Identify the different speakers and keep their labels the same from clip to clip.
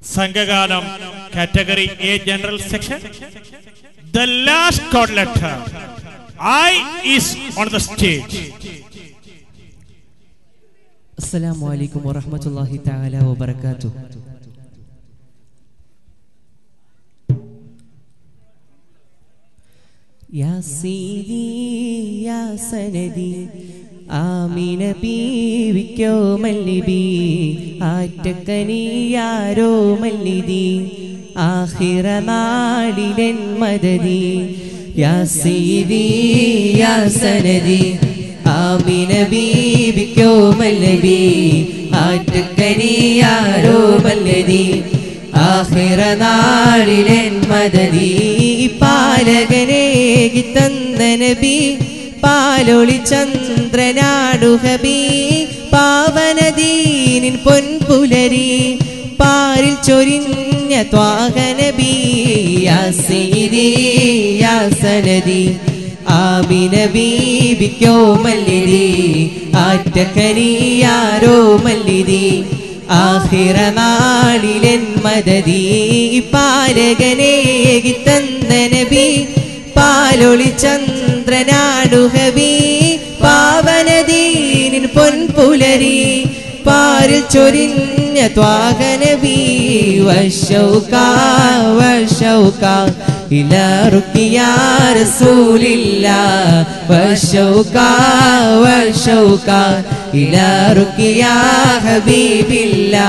Speaker 1: സംഘഗാനം category A general section the last code letter I is on the stage
Speaker 2: السلام عليكم ورحمة الله تعالى وبركاته يا سيدي يا سندي Amina ബീവിക്കോ മല്ലിബി ആറ്റക്കനിയാരോ മല്ലിതി ആഹിറ നാടിലൻ മദതി യാ സീതി യാ സനദി ആമിന ബീവിക്കോ മല്ലബി ആറ്റക്കനിയാരോ മല്ലതി ആഹിറ നാടിലൻ മദതി പാലകനേകി തന്ന നബി പാലൊളി ചന്ദ്രനാടുഹബി പാവനദീനിൻ പൊൻപുലരി പാരിൽ ചൊരിഞ്ഞ ത്വാഹനബി യാസീതി യാസനദി ആമിന ബീബിക്കോ മല്ലിരി ആറ്റക്കനിയാരോ മല്ലിരി ആഹിറ നാളിലൻ മദതി പാലകനേകി തന്ന നബി പാലൊളി ചന്ദ്രനാടുഹവി പാവനദീനിൻ പൊൻപുലരി പാരിൽ ചൊരിഞ്ഞ ത്വാഹനബി വശൗക വശൗക ഇലാ റുക്കിയാ റസൂലില്ല വശൗക വശൗക ഇലാ റുക്കിയാ ഹബീബില്ലാ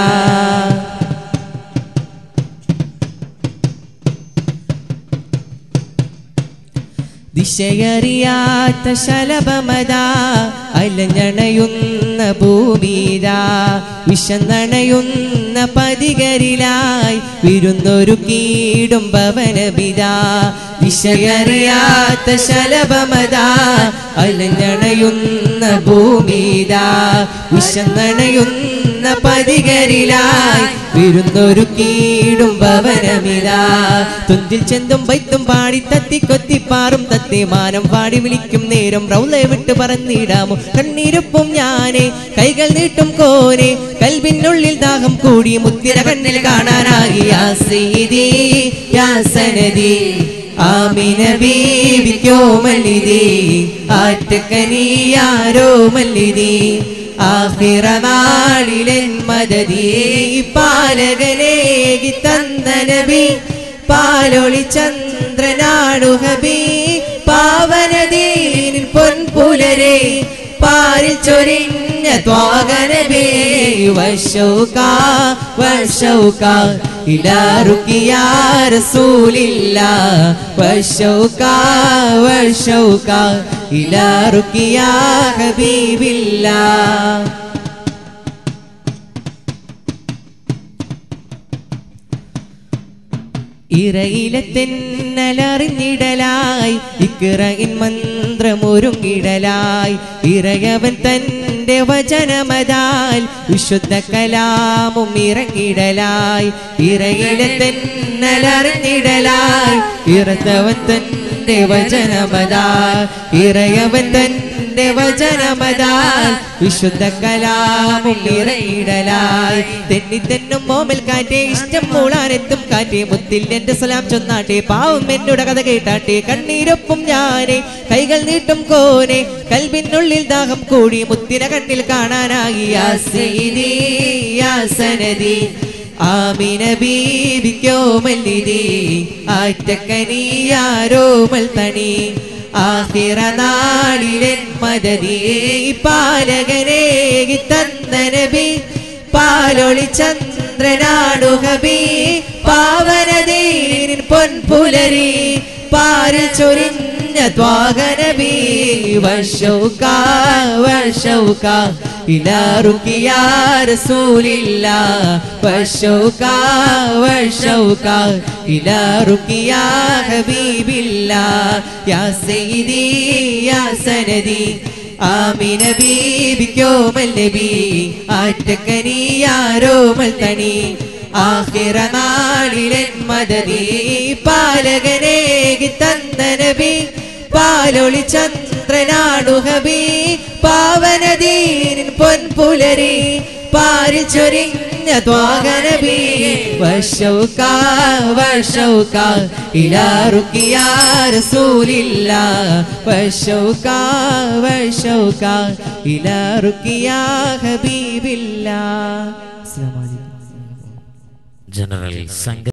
Speaker 2: ദിശയറിയാത്ത ശലഭമത അലഞ്ഞണയുന്ന ഭൂമിതാ വിശന്നണയുന്ന പതികരിലായി വിരുന്നൊരു കീടും ഭവനപിതാ ദിശയറിയാത്ത ശലഭമത അലഞ്ഞണയുന്ന ഭൂമിതാ വിശന്നണയുന്ന പതികരിലായി വിരുന്നൊരു കീടും ഭവനമിതാ തുഞ്ചിൽ ചെന്തും വൈത്തും പാടി തത്തി കൊത്തിപ്പാറും തത്തി മാനം പാടി വിളിക്കും നേരം റൗലെ വിട്ട് പറന്നിടാമോ കണ്ണീരൊപ്പം ഞാനേ കൈകൾ നീട്ടും കോനെ കൽവിനുള്ളിൽ ദാഹം കൂടി മുത്തിര കണ്ണിൽ കാണാനായി യാസീതി യാസനദി ആമിന ബീവിക്കോ മല്ലിതി ആറ്റക്കനിയാരോ മല്ലിതി ആഹിറ നാളിലൻ മദതി പാലകനേകി തന്ന നബി പാലൊളി ചന്ദ്രനാടുഹബി പാവനദീനിൽ പൊൻപുലരെ പാരിൽ ചൊരിഞ്ഞ ത്വാഗനബേ വശൗക വശൗക ഇലാ റുക്കിയാ റസൂലില്ല വശൗക വശൗക ഇലാ റുക്കിയാ ഹബീബില്ല ഇറയിലെ തെന്നലറിഞ്ഞിടലായി ഇക്കിറയിൻ മന്ത്രമൊരുങ്ങിടലായി ഇറയവൻ തന്റെ വചനമതാൽ വിശുദ്ധ കലാമും ഇറങ്ങിടലായി ഇറയിലെ തെന്നലറിഞ്ഞിടലായി ഇറത്തവൻ തന്റെ വചനമതാൽ ഇറയവൻ തന്റെ വചനമതാൽ വിശുദ്ധ കലാമും ഇറങ്ങിടലായി തെന്നി തെന്നും മോമൽ കാറ്റെ ഇഷ്ടം മൂളാനെത്തും കാറ്റെ മുത്തിൽ എന്റെ സലാം ചൊന്നാട്ടെ പാവം എന്നോട് കഥ കേട്ടാട്ടെ കണ്ണീരൊപ്പം ഞാനെ കൈകൾ നീട്ടും കോനെ കൽവിനുള്ളിൽ ദാഹം കൂടി മുത്തിന കണ്ണിൽ കാണാനായി യാ സയ്യിദി, യാ സനദി ആമിന ബീവിക്കോ മല്ലിതി ആറ്റക്കനിയാരോ മൽത്തണി ആഹിറ നാളിലൻ മദതി പാലകനേകി തന്ന നബി പാലൊളി ചന്ദ്രനാടുഹബി പാവനദീനിൻ പൊൻപുലരി പാരിൽ ചൊരിഞ്ഞ ത്വാഗനബി വശൗക വശൗക ഇലാ റുക്കിയാ റസൂലില്ല വശൗക വശൗക ഇലാ റുക്കിയാ ഹബീബില്ല യാ സയ്യിദി യാ സനദി ആമിന ബീബിക്കോ മല്ലബി ആറ്റക്കനിയാരോ മൽത്തണി ആഹിറ നാളിലൻ മദതി പാലകനേകി തന്ന നബി പാലൊളി ചന്ദ്രനാടുഹബി പാവനദീനിൻ പൊൻപുലരി പാരി ചൊരിഞ്ഞ ത്വാഗനബി വശൗക വശൗക ഇലാ റുക്കിയാ റസൂലില്ല വശൗക വശൗക ഇലാ റുക്കിയാ ഹബീബില്ല അസ്സലാമു അലൈക്കും
Speaker 3: ജനറൽ സംഘ